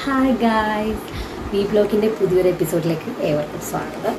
Hi guys V ബ്ലോക്കിൻ്റെ പുതിയൊരു എപ്പിസോഡിലേക്ക് ഏവർക്കും സ്വാഗതം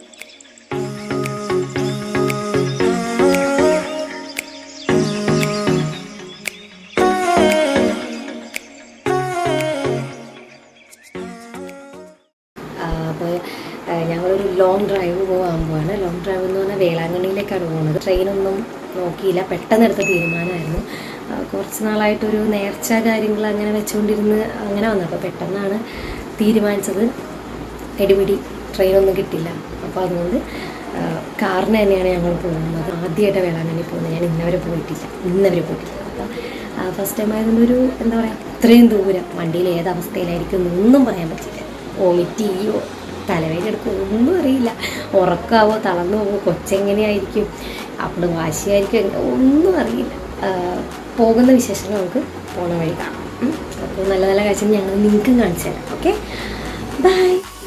അപ്പോൾ ഞങ്ങളൊരു ലോങ് ഡ്രൈവ് പോകാൻ പോവാണ് ലോങ് ഡ്രൈവ് എന്ന് പറഞ്ഞാൽ വേളാങ്കണ്ണിയിലേക്കാണ് പോകുന്നത് ട്രെയിനൊന്നും നോക്കിയില്ല പെട്ടെന്ന് എടുത്ത തീരുമാനമായിരുന്നു ആ, കുറച്ച് നാളായിട്ടൊരു നേർച്ച കാര്യങ്ങൾ അങ്ങനെ വെച്ചുകൊണ്ടിരുന്ന് അങ്ങനെ വന്നു അപ്പോൾ പെട്ടെന്നാണ് തീരുമാനിച്ചത് എടിപിടി ട്രെയിനൊന്നും കിട്ടില്ല അപ്പോൾ അതുകൊണ്ട് ആ, കാറിന് തന്നെയാണ് ഞങ്ങൾ പോകുന്നത് ആദ്യമായിട്ട് വേളാങ്കണ്ണി പോകുന്നത് ഞാൻ ഇന്നവരെ പോയിട്ടില്ല ഇന്നവരെ പോയിട്ടില്ല അപ്പോൾ ഫസ്റ്റ് ടൈം ആയതുകൊണ്ട് ഒരു എന്താ പറയുക ഇത്രയും ദൂരം വണ്ടിയിൽ ഏത് അവസ്ഥയിലായിരിക്കും എന്നൊന്നും പറയാൻ പറ്റില്ല വോമിറ്റ് ചെയ്യോ തലവേദന എടുക്കുമോ ഒന്നും അറിയില്ല ഉറക്കാവോ തളർന്നു പോവോ കൊച്ചെങ്ങനെയായിരിക്കും അപ്പോൾ വാശിയായിരിക്കും എങ്ങനെ- ഒന്നും അറിയില്ല ആ, പോകുന്ന വിശേഷങ്ങൾ നമുക്ക് പോണ വഴി കാണാം ഉം. അപ്പോൾ നല്ല നല്ല കാഴ്ച ഞങ്ങൾ നിങ്ങൾക്കും കാണിച്ചു തരാം ഓക്കെ ബൈ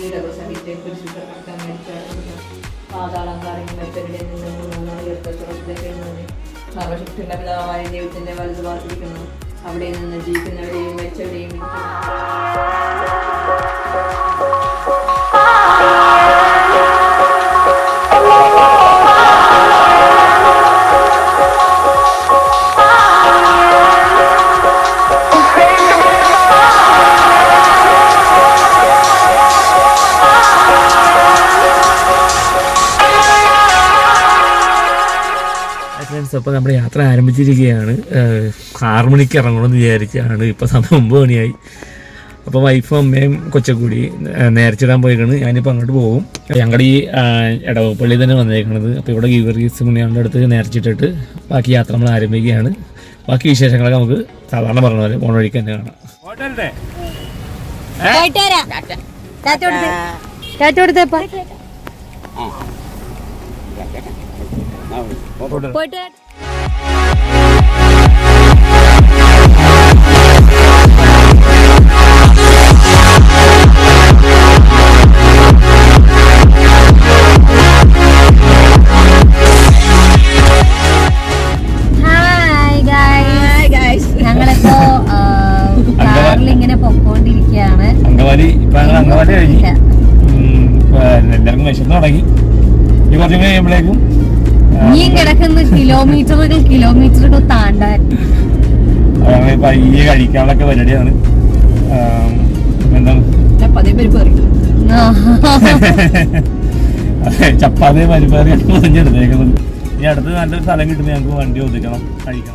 സർവശക്തിയുടെ ദൈവത്തിന്റെ വലത് പാർത്തിരിക്കുന്നു അവിടെ നിന്ന് ജീവിക്കുന്നവരെയും മരിച്ചവരെയും ഫ്രണ്ട്സ് അപ്പോൾ നമ്മുടെ യാത്ര ആരംഭിച്ചിരിക്കുകയാണ് ഏഹ് ആറ് മണിക്ക് ഇറങ്ങണമെന്ന് വിചാരിച്ചാണ് ഇപ്പോൾ സമയം ഒമ്പത് മണിയായി അപ്പോൾ വൈഫും അമ്മയും കൊച്ചക്കൂടി ഏഹ് നേർച്ചിടാൻ പോയിക്കാണ് ഞാനിപ്പോൾ അങ്ങോട്ട് പോകും ഞങ്ങളുടെ ഈ ആഹ്, എടവപ്പള്ളി തന്നെ വന്നേക്കണത് അപ്പോൾ ഇവിടെ ഗീവർഗീസ് മുനിയാളുടെ അടുത്ത് നേർച്ചിട്ടിട്ട് ബാക്കി യാത്ര നമ്മൾ ആരംഭിക്കുകയാണ് ബാക്കി വിശേഷങ്ങളൊക്കെ നമുക്ക് സാധാരണ പറഞ്ഞ പോലെ പോണ വഴിക്ക് തന്നെ കാണാം ഹായ് ഗായ്സ് ഞങ്ങളിപ്പോ കാറിൽ ഇങ്ങനെ പൊക്കോണ്ടിരിക്കുകയാണ് അങ്കവാലി ഇപ്പം ഞങ്ങൾ അങ്കവാലി കഴിഞ്ഞ് ഉം, ഇപ്പൊ എല്ലാവർക്കും വിശന്ന് തുടങ്ങി ഈ കുറച്ചും കൂടി കഴിയുമ്പോഴേക്കും ഇനിയും കിടക്കുന്ന കിലോമീറ്ററുകൾ കിലോമീറ്ററുകൾ താണ്ടാൻ ഞങ്ങൾ പയ്യെ കഴിക്കാനുള്ളൊക്കെ പരിപാടിയാണ് ആം, എന്താണ് പതിവ് പരിപ്പ് കറി ചപ്പാത്തി പരിപാടിയാണ് പറഞ്ഞെടുത്തേക്കുന്നത് ഇനി അടുത്ത് നല്ലൊരു സ്ഥലം കിട്ടുമ്പോൾ ഞങ്ങൾക്ക് വണ്ടി ഒതുക്കണം കഴിക്കണം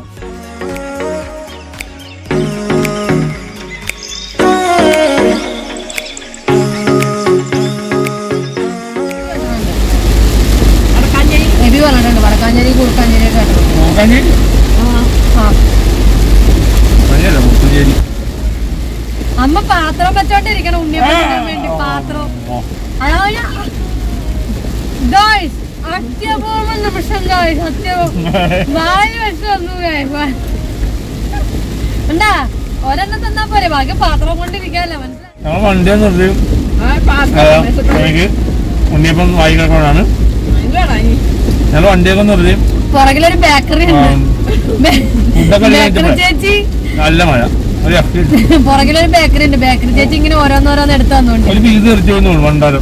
എബി പറഞ്ഞിട്ടുണ്ട് വടക്കാഞ്ചേരി കുറുക്കാഞ്ചേരി ഒക്കെ കേട്ടോ. നോക്കാഞ്ഞി ആ. പണിയല്ല മുത്തുചേരി അമ്മ പാത്രം വെച്ചോണ്ടിരിക്കണം ഉണ്ണിയപ്പത്തിന് വേണ്ടി പാത്രം അതാണ് ഗായ്സ് അത്യപൂർവ നിമിഷം ഗായ്സ് അത്യപൂർവം വായി വെച്ച് വന്നു ഗായ്സ് ഉണ്ടാ ഒരെണ്ണം തന്നാ പോരെ ബാക്കി പാത്രം കൊണ്ടിരിക്കാല്ലോ മനസ്സിലായി ഞങ്ങൾ വണ്ടി നിർത്തി എനിക്ക് ഉണ്ണിയപ്പം വായിക്കൊണ്ടാണ് ഞങ്ങൾ വണ്ടിയൊക്കെ നിർത്തി പുറകിലൊരു ബേക്കറി ആ, ഉണ്ട് ഫുഡൊക്കെ ബേക്കറി കഴിച്ചപ്പോഴേ ചേച്ചി നല്ല മഴ ഒരു അഫ്റ്റ് പുറകിലൊരു ബേക്കറി ഉണ്ട് ബേക്കറി ചേച്ചി ഇങ്ങനെ ഓരോന്നോരോന്ന് എടുത്തു തന്നോണ്ട് ഒരു പീസ് തെറിച്ചു തോന്നുന്നു വണ്ടാരം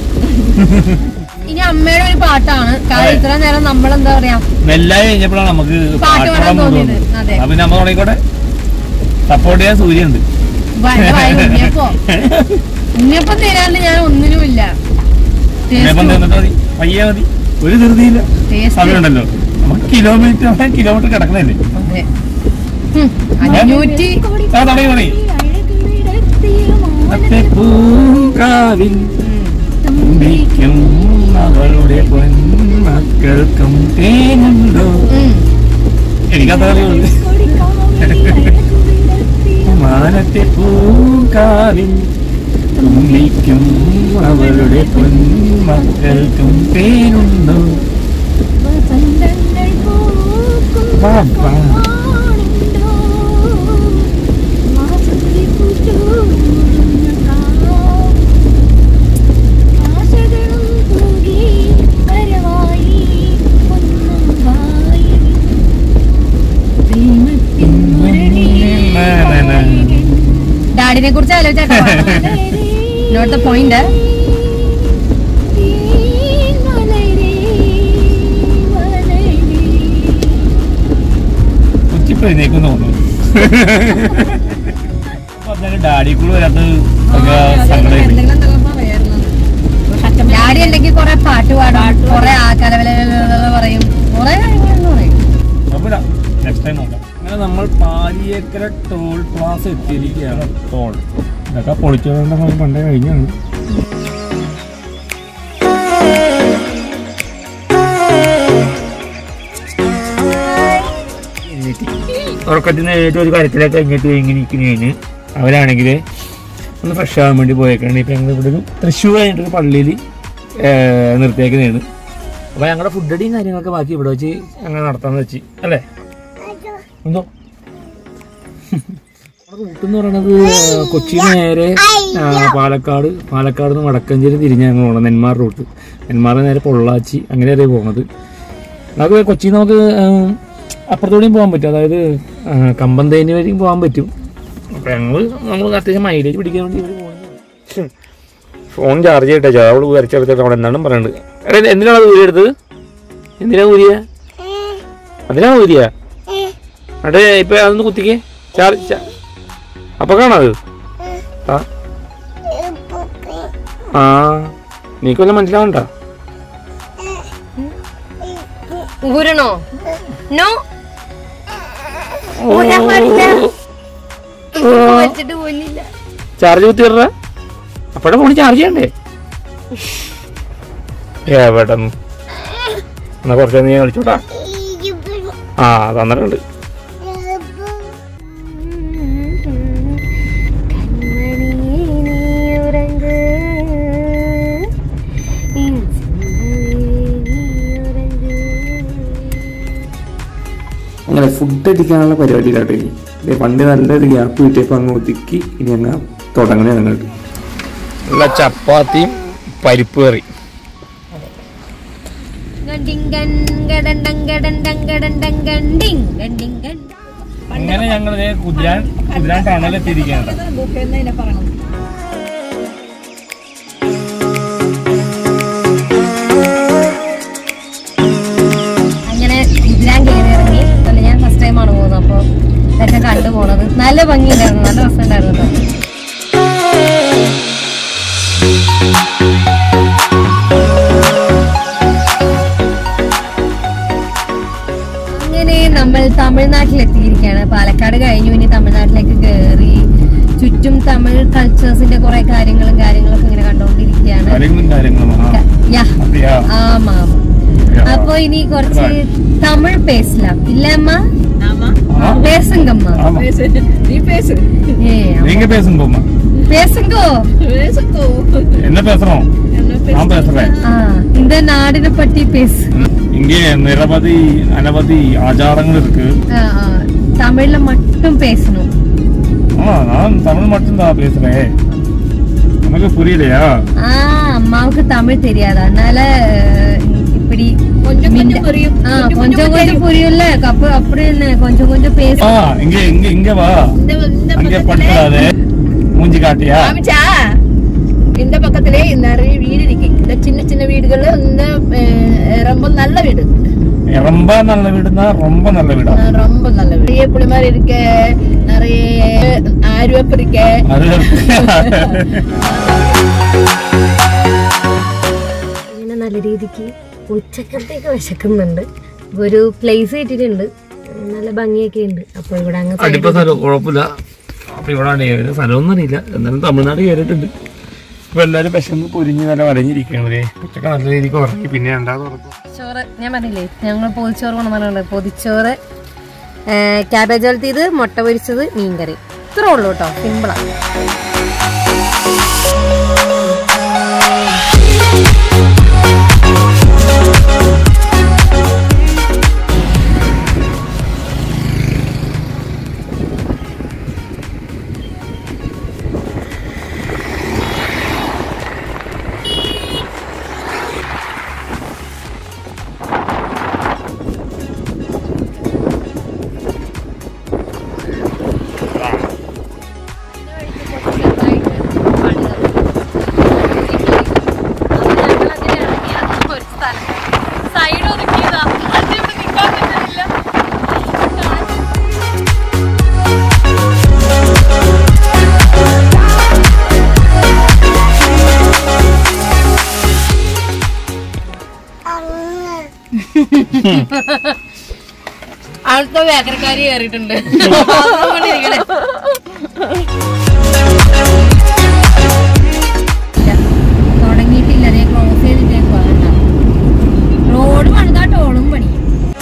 ഇനി അമ്മയുടെ ഒരു പാട്ടാണ് കാരണം ഇത്ര നേരം നമ്മൾ എന്താ പറയാ നെല്ലായി കഴിഞ്ഞപ്പോഴാണ് നമുക്ക് പാട്ട് പാടാൻ പാട്ടോളം തോന്നിയത്. തോന്നുന്നത്. അതെ. അപ്പൊ പിന്നെ നമ്മ തുടങ്ങിക്കോട്ടെ സപ്പോർട്ട് ചെയ്യാൻ സൂര്യണ്ട് ഭയങ്കര ഭയ ഉണ്ണിയപ്പോ ഉണ്ണിയപ്പം തരാണ്ട് ഞാൻ ഒന്നിനുമില്ല ഉണ്ണിയപ്പം തന്നിട്ട് മതി പയ്യെ മതി ഒരു ധൃതിയില്ല Taste. സമയമുണ്ടല്ലോ നമുക്ക് കിലോമീറ്റർ കിലോമീറ്റർ കിടക്കണല്ലേ അതെ ഉം, അഞ്ഞൂറ്റി ആ തുടങ്ങി തുടങ്ങി മറ്റേ പൂങ്കാവിൽ തുമ്പിക്കും അവളുടെ പൊന്മക്കൾക്കും തേനുണ്ടോ ഉം. എനിക്കത്ര അറിയുള്ളൂ മാനത്തെ പൂങ്കാവിൽ തുമ്പിക്കും അവളുടെ പൊന്മക്കൾക്കും തേനുണ്ടോ ബാബാ ഡാഡി നാടിനെ കുറിച്ച് ആലോചിച്ചാട്ടോ നോട്ട് ദ പോയിന്റ് ഉച്ചിപ്പ് എഴുന്നേക്കും തോന്നുന്നു പറഞ്ഞാല് ഡാഡി കൂടെ വരാത്തത് സങ്കടമായിട്ട് ഡാഡി അല്ലെങ്കിൽ കൊറേ പാട്ട് പാടും കൊറേ ആ കലവല പറയും കൊറേ കാര്യങ്ങളെന്ന് പറയും കുഴപ്പമില്ല നെക്സ്റ്റ് ടൈം നോക്കാം അങ്ങനെ നമ്മൾ പാലിയേക്കര ടോൾ പ്ലാസ എത്തിയിരിക്കുകയാണ് ടോൾ ഇതൊക്കെ പൊളിച്ചതുകൊണ്ട് പണ്ടേ കഴിഞ്ഞാണ് ഉറക്കത്തിൽ നിന്ന് ഏറ്റവും ഒരു കാര്യത്തിലേക്ക് കഴിഞ്ഞിട്ട് ഇങ്ങനെ ഇരിക്കുന്നതിന് അവരാണെങ്കിൽ ഒന്ന് ഫ്രഷ് ആവാൻ വേണ്ടി പോയേക്കാണ് ഇപ്പം ഞങ്ങൾ ഇവിടെ ഒരു തൃശ്ശൂർ കഴിഞ്ഞിട്ടൊരു പള്ളിയിൽ നിർത്തിയേക്കുന്നതാണ് അപ്പോൾ ഞങ്ങളുടെ ഫുഡ് അടിയും കാര്യങ്ങളൊക്കെ ബാക്കി ഇവിടെ വെച്ച് അങ്ങനെ നടത്താന്ന് വെച്ച് അല്ലേ എന്തോ റൂട്ട് എന്ന് പറയുന്നത് കൊച്ചി നേരെ ആ, പാലക്കാട് പാലക്കാട് നിന്ന് വടക്കഞ്ചേരി തിരിഞ്ഞ് ഞങ്ങൾ പോകണം നെന്മാർ റൂട്ട് നെന്മാർ നേരെ പൊള്ളാച്ചി അങ്ങനെയല്ലേ പോകുന്നത് നമുക്ക് കൊച്ചി നമുക്ക് ഉം, അപ്പുറത്തൂടെയും പോകാൻ പറ്റും അതായത് ആ, കമ്പന്തേനി വരെയും പോകാൻ പറ്റും അപ്പം ഞങ്ങൾ നമ്മൾ അത്യാവശ്യം മൈലേജ് പിടിക്കാൻ വേണ്ടി ഇവർ പോകുന്നത് ഫോൺ ചാർജ് ചെയ്തിട്ടാ അവള് വരച്ചെടുത്തിട്ട് അവിടെ എന്താണ് പറയുന്നത് എടാ ഇത് എന്തിനാണ് അത് ഊരി എടുത്തത് എന്തിനാ ഊരിയ അതിനാ ഊരിയ അടേ ഇപ്പൊ അതൊന്ന് കുത്തിക്കേ ചാർജ് അപ്പൊ കാണാത് ആ ആ നീക്കൊല്ലം മനസ്സിലാവണ്ട ഊരണോ നോ വെച്ചിട്ട് പോലില്ല ചാർജ് കുത്തിയിട അപ്പോഴെ ഫോൺ ചാർജ് ചെയ്യണ്ടേ എവിടെ എന്നാ കുറച്ച് നീ കളിച്ചോട്ടാ ആ തന്നിട്ടുണ്ട് അങ്ങനെ ഫുഡ് അടിക്കാനുള്ള പരിപാടിയിലാട്ടോ ഇനി ദേ പണ്ട് നല്ലൊരു ഗ്യാപ്പ് കിട്ടിയപ്പോൾ അങ്ങ് ഒതുക്കി ഇനി അങ്ങ് തുടങ്ങണേ അങ്ങോട്ട് ഉള്ള ചപ്പാത്തിയും പരിപ്പ് കറി അങ്ങനെ ഞങ്ങൾ കുതിരാൻ കുതിരാൻ ടണലെത്തിയിരിക്കുകയാണ് അങ്ങനെ ഇതിലാൻ കയറി ഇറങ്ങി അല്ല ഞാൻ ഫസ്റ്റ് ടൈമാണ് പോകുന്നത് അപ്പോൾ ഇതൊക്കെ കണ്ടു പോണത് നല്ല ഭംഗിയുണ്ടായിരുന്നു നല്ല രസമുണ്ടായിരുന്നു കേട്ടോ അങ്ങനെ നമ്മൾ തമിഴ്നാട്ടിൽ എത്തിയിരിക്കുകയാണ് പാലക്കാട് കഴിഞ്ഞു ഇനി തമിഴ്നാട്ടിലേക്ക് കയറി ചുറ്റും തമിഴ് കൾച്ചേഴ്സിന്റെ കുറെ കാര്യങ്ങളും കാര്യങ്ങളൊക്കെ ഇങ്ങനെ കണ്ടുകൊണ്ടിരിക്കുകയാണ് കാര്യങ്ങളും കാര്യങ്ങളും ആ. യാ அப்படியா? ആമാ അപ്പൊ ഇനി കുറച്ച് തമിഴ് പേസലാം ഇല്ല അമ്മ ஆ? பேசுங்கம்மா ஆமா. நீ பேசு ஏ நீங்க பேசுங்க போமா பேசுங்கோ பேசுக்கோ என்ன பேசுறோம் நான் பேசுறேன் ആ இந்த നാടിനെ പറ്റി பேசு இங்கே நிரவதி அனவதி ஆச்சாரங்கள் இருக்கு ஆ, ஆ. தமிழ்ல மட்டும் பேசணும் ஆ நான் தமிழ் மட்டும்தான் பேசுறேன் உனக்கு புரியலையா ஆ அம்மாவுக்கு தமிழ் தெரியாது அதனால இப்படி கொஞ்சம் மிண்ட- கொஞ்சம் புரியும். ஆ, கொஞ்சம் கொஞ்சம் கொஞ்சம் கொஞ்சம் புரியும்ல அப்ப அப்படி என்ன கொஞ்சம் கொஞ்சம் பேச ஆ இங்க இங்க இங்க வா இந்த இந்த அங்கே பக்கத்துல படுத்துறாது மூஞ்சி காட்டியா காமிச்சா இந்த பக்கத்திலே நிறைய வீடு இருக்கு இந்த சின்ன சின்ன வீடுகள்ல இந்த அஹ், ரொம்ப நல்ல வீடு ரொம்ப நல்ல வீடுனா ரொம்ப நல்ல வீடா அஹ், ரொம்ப நல்ல வீடு நிறைய புளிமாரி இருக்கு நிறைய ஆர்வப்பு இருக்கு அது ഇങ്ങനെ നല്ല രീതിക്ക് ഉച്ചക്കത്തേക്ക് വിശക്കുന്നുണ്ട് ഇപ്പൊ ഒരു പ്ലേസ് കിട്ടിയിട്ടുണ്ട് നല്ല ഭംഗിയൊക്കെ ഉണ്ട് അപ്പൊ ഇവിടെ അങ്ങ് അടിപ്പ സ്ഥലം കുഴപ്പമില്ല അപ്പൊ ഇവിടെ ഏത് സ്ഥലമൊന്നും അറിയില്ല എന്നാലും തമിഴ്നാട് കയറിയിട്ടുണ്ട് ഇപ്പൊ എല്ലാരും വിശന്ന് പൊരിഞ്ഞ് നല്ല വരഞ്ഞിരിക്കണത് ഉച്ചക്ക് നല്ല രീതിക്ക് ഉറങ്ങി പിന്നെ രണ്ടാമത് ഉറക്കും ചോറ് ഞാൻ പറഞ്ഞില്ലേ ഞങ്ങൾ പൊതിച്ചോറ് കൊണ്ടുവന്നിട്ടുണ്ട് പൊതിച്ചോറ് ക്യാബേജ് വലത്തിയത് മുട്ട പൊരിച്ചത് മീൻകറി ഇത്രേ ഉള്ളൂ കേട്ടോ സിമ്പിളാ അടുത്ത ബേക്കറിക്കാരി കയറിയിട്ടുണ്ട് തുടങ്ങിയിട്ടില്ല അതേ ക്ലോസ് ചെയ്തിട്ടേക്കുവാ റോഡ് പണിതാ ടോളും പണി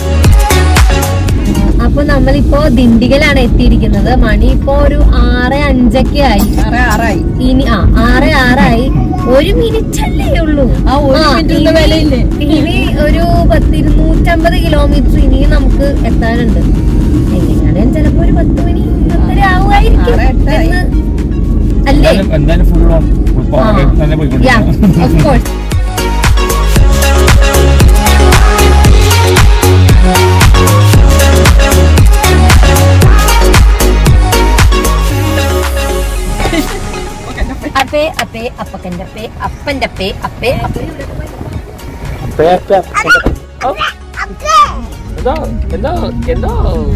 അപ്പൊ നമ്മളിപ്പോ ദിണ്ടിഗലാണ് എത്തിയിരിക്കുന്നത് മണി ഇപ്പോ ഒരു ആറ് അഞ്ചൊക്കെ ആയി ആറായി ഇനി ആ ആറ് ആറായി ഒരു മിനിറ്റ് അല്ലേ ഉള്ളൂ ആ, ഒരു മിനിറ്റിന്റെ ഇനി- വിലയില്ലേ? ഇനി ഒരു പത്തിരുന്നൂറ്റമ്പത് കിലോമീറ്റർ ഇനിയും നമുക്ക് എത്താനുണ്ട് എങ്ങനെയാണെങ്കിലും ചിലപ്പോ ഒരു പത്ത് മണി പത്തര ആവുമായിരിക്കും ആറ് എട്ടായി. എന്ന് അല്ലേ എന്തായാലും എന്തായാലും ഫുൾ ഓൺ ഫുൾ പവർ തന്നെ യാ പോയിക്കൊണ്ടിരിക്കും ഓഫ് കോഴ്സ് അപ്പേ അപ്പേ അപ്പക്കൻ്റെ അപ്പേ അപ്പൻ്റെ അപ്പേ അപ്പേ അപ്പേ എന്തോ എന്തോ എന്തോ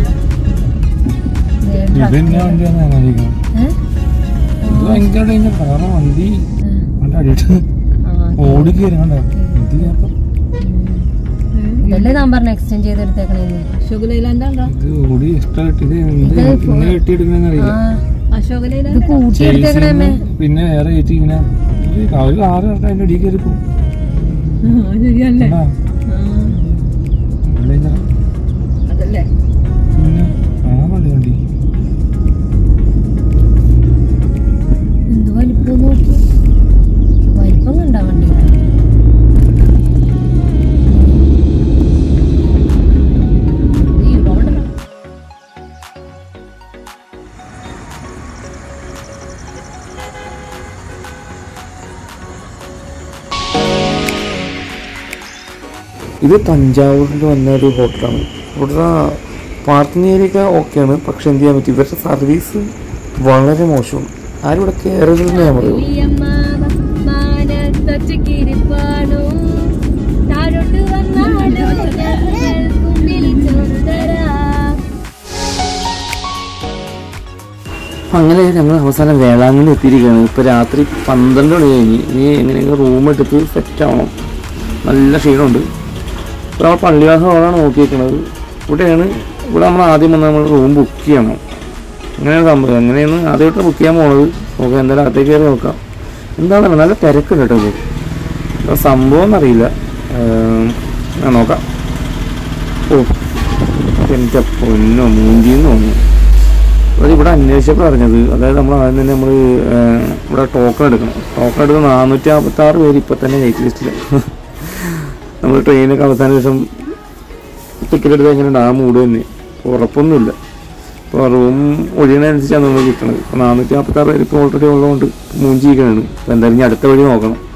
ഇത് തന്നെ വണ്ടിയാണ് ആലോചിക്കണം ഇത് ഭയങ്കര ഡേഞ്ചർ കാരണം വണ്ടി വണ്ടി അടിയിട്ട് ഓടി കയറി കണ്ടോ ഇത് ചിലപ്പോ ഇതല്ലേ ഞാൻ പറഞ്ഞ എക്സ്റ്റെൻഡ് ചെയ്തെടുത്തേക്കണേന്ന് അശോക് ലൈലാൻഡ് ഉണ്ടോ ഇത് ഓടി എക്സ്ട്രാ കിട്ടിയത് എന്ത് ഇത് ഇങ്ങനെ കെട്ടിയെടുക്കണെന്ന് അറിയില്ല അശോക് ഇത് ലൈലാൻഡ് കൂട്ടിയെടുത്തേക്കണേ പിന്നെ വേറെ കയറ്റി ഇങ്ങനെ ഒരു ഒരു ആറ് വട്ടം അതിന്റെ അടിയിൽ കയറി പോകും ശരിയല്ലേ ഡേഞ്ചർ അതല്ലേ പിന്നെ ആ വണ്ടി വണ്ടി എന്ത് വലിപ്പം നോക്കി വലിപ്പം കണ്ടാ വണ്ടി ഇത് തഞ്ചാവൂരിൽ വന്ന ഒരു ഹോട്ടലാണ് ഇവിടെ പാർക്കിംഗ് ഏരിയ ഓക്കെയാണ് പക്ഷെ എന്ത് ചെയ്യാൻ പറ്റും ഇവരുടെ സർവീസ് വളരെ മോശമാണ് ആരും ഇവിടെ കയറരുതെന്ന് ഞാൻ പറയൂ അങ്ങനെ ഞങ്ങൾ അവസാനം വേളാങ്കണ്ണി എത്തിയിരിക്കുകയാണ് ഇപ്പോൾ രാത്രി പന്ത്രണ്ട് മണി കഴിഞ്ഞ് ഇനി എങ്ങനെയെങ്കിലും റൂം എടുത്ത് സെറ്റ് ആവണം നല്ല ക്ഷീണമുണ്ട് ഇപ്പോൾ നമ്മൾ പള്ളിവാസ റോഡാണ് നോക്കിയിരിക്കുന്നത് ഇവിടെയാണ് ഇവിടെ നമ്മൾ ആദ്യം വന്ന് നമ്മൾ റൂം ബുക്ക് ചെയ്യണം അങ്ങനെയാണ് സംഭവം എങ്ങനെയാണ് ആദ്യമായിട്ട് ബുക്ക് ചെയ്യാൻ പോണത് നോക്കാം എന്തായാലും അകത്തേക്ക് കയറി നോക്കാം എന്താണെന്ന് നല്ല തിരക്കുണ്ട് കേട്ടോ ഇത് എന്താ സംഭവം എന്നറിയില്ല ഏം, ആ നോക്കാം ഓ എൻ്റെ പൊന്നോ മൂഞ്ചിന്ന് തോന്നുന്നു അത് ഇവിടെ അന്വേഷിച്ചപ്പോൾ അറിഞ്ഞത് അതായത് നമ്മൾ ആദ്യം തന്നെ നമ്മൾ ഇവിടെ ടോക്കൺ എടുക്കണം ടോക്കൺ എടുക്കുന്ന നാനൂറ്റി നാൽപ്പത്തി ആറ് പേര് ഇപ്പം തന്നെ വെയിറ്റ് ലിസ്റ്റിൽ നമ്മൾ ട്രെയിനൊക്കെ അവസാന ദിവസം ടിക്കറ്റ് എടുത്ത് എങ്ങനെ ആ മൂട് തന്നെ ഉറപ്പൊന്നുമില്ല ഇപ്പോൾ റൂം ഒഴിയണനുസരിച്ചാണ് നമ്മൾ കിട്ടണത് ഇപ്പോൾ നാനൂറ്റി നാൽപ്പത്തി ആറ് പേര് ഇപ്പോൾ ഓൾറെഡി ഉള്ളതുകൊണ്ട് മൂഞ്ചിരിക്കണാണ് അപ്പോൾ എന്തായാലും ഇനി അടുത്ത വഴി നോക്കണം